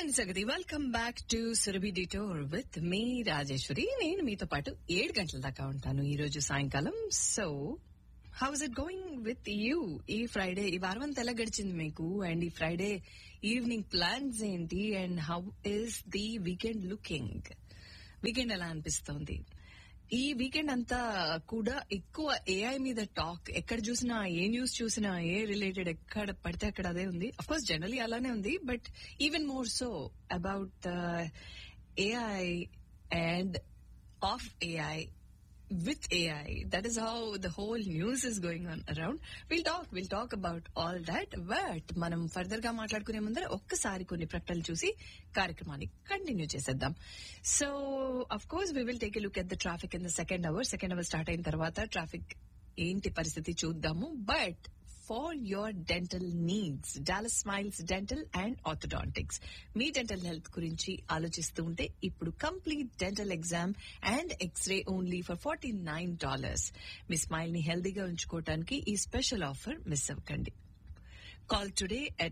అదండి సంగతి welcome back to Surabhi detour with me Rajeshwari నేను మీతో పాటు ఏడు గంటల దాకా ఉంటాను ఈ రోజు సాయంకాలం so how is it going with you ఈ ఫ్రైడే ఈ వారం అంతా ఎలా గడిచింది మీకు అండ్ ఈ ఫ్రైడే ఈవినింగ్ ప్లాన్స్ ఏంటి and how is the weekend looking weekend ఎలా అనిపిస్తోంది ఈ వీకెండ్ అంతా కూడా ఎక్కువ ఏఐ మీద టాక్ ఎక్కడ చూసినా ఏ న్యూస్ చూసినా ఏ రిలేటెడ్ ఎక్కడ పడితే అక్కడ అదే ఉంది అఫ్ కోర్స్ జనరలీ అలానే ఉంది but even more so about AI and of AI with AI. That is how the whole news is going on around. We'll talk, we'll talk about all that. But మనం further గా మాట్లాడుకునే ముందర ఒక్కసారి కొన్ని ప్రకటనలు చూసి కార్యక్రమాన్ని కంటిన్యూ చేసేద్దాం so of course we will take a look at the traffic in the second hour second hour start అయిన తర్వాత ట్రాఫిక్ ఏంటి పరిస్థితి చూద్దాము but for your dental needs Dallas Smiles dental and orthodontics మీ డెంటల్ హెల్త్ గురించి ఆలోచిస్తూ ఉంటే ఇప్పుడు complete dental exam and x-ray only for forty nine dollars మీ స్మైల్ ని హెల్దీగా ఉంచుకోవడానికి ఈ స్పెషల్ ఆఫర్ మిస్ అవ్వకండి Call today at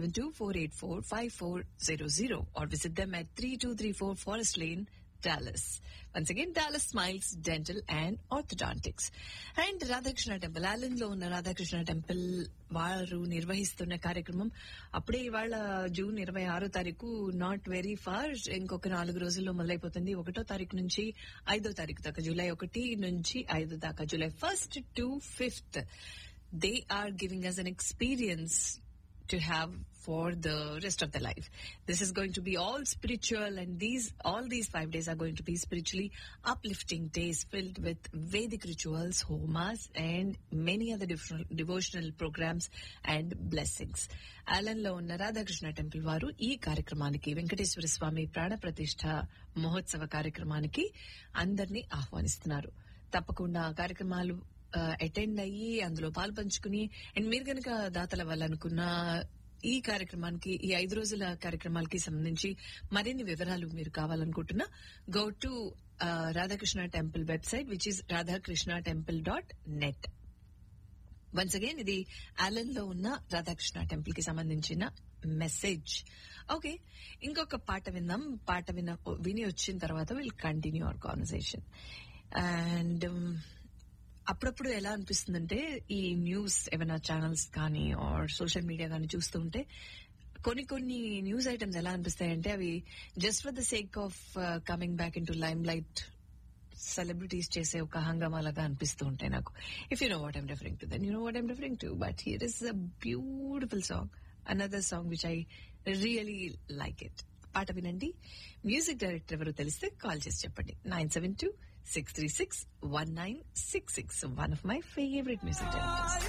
972-484-5400 or visit them at 3234 Forest Lane, Dallas. Once again, Dallas Smiles Dental and Orthodontics. And Radhakrishna temple Allen లో ఉన్న Radhakrishna temple వారు నిర్వహిస్తున్న కార్యక్రమం అప్పుడే ఇవాళ జూన్ ఇరవై ఆరో తారీఖు నాట్ వెరీ ఫార్ ఇంకొక నాలుగు రోజుల్లో మొదలైపోతుంది ఒకటో తారీఖు నుంచి ఐదో తారీఖు దాకా జూలై ఒకటి నుంచి ఐదు దాకా July first to fifth they are giving us an experience to have for the rest of the life. This is going to be all spiritual and these, all these five days are going to be spiritually uplifting days filled with Vedic rituals, homas and many other devotional, devotional programs and blessings. Alan లో ఉన్న Radhakrishna temple వారు ఈ కార్యక్రమానికి వెంకటేశ్వర స్వామి ప్రాణ ప్రతిష్ఠ మహోత్సవ కార్యక్రమానికి అందరినీ ఆహ్వానిస్తున్నారు తప్పకుండా ఆ కార్యక్రమాలు అటెండ్ అయ్యి అందులో పాలు పంచుకుని అండ్ మీరు గనక దాతల అవ్వాలనుకున్న ఈ కార్యక్రమానికి ఈ ఐదు రోజుల కార్యక్రమాలకి సంబంధించి మరిన్ని వివరాలు మీరు కావాలనుకుంటున్నా go to Radhakrishna temple website which is Radhakrishna temple dot net once again ఇది ఆలన్ లో ఉన్న రాధాకృష్ణ టెంపుల్ కి సంబంధించిన మెసేజ్ ఓకే ఇంకొక పాట విందాం పాట విన్న విని వచ్చిన తర్వాత will continue our conversation and అప్పుడప్పుడు ఎలా అనిపిస్తుందంటే ఈ న్యూస్ ఏమైనా ఛానల్స్ కానీ ఆర్ సోషల్ మీడియా కానీ చూస్తూ ఉంటే కొన్ని కొన్ని న్యూస్ ఐటమ్స్ ఎలా అనిపిస్తాయంటే అవి just for the sake of coming back into limelight celebrities చేసే ఒక హంగామాలాగా అనిపిస్తూ ఉంటాయి నాకు if you know what I'm referring to then you know what I'm referring to but here is a beautiful song another song which I really like it పాట వినండి music director ఎవరో తెలిస్తే కాల్ చేసి చెప్పండి nine seven two six three six one nine six six one of my favourite music directors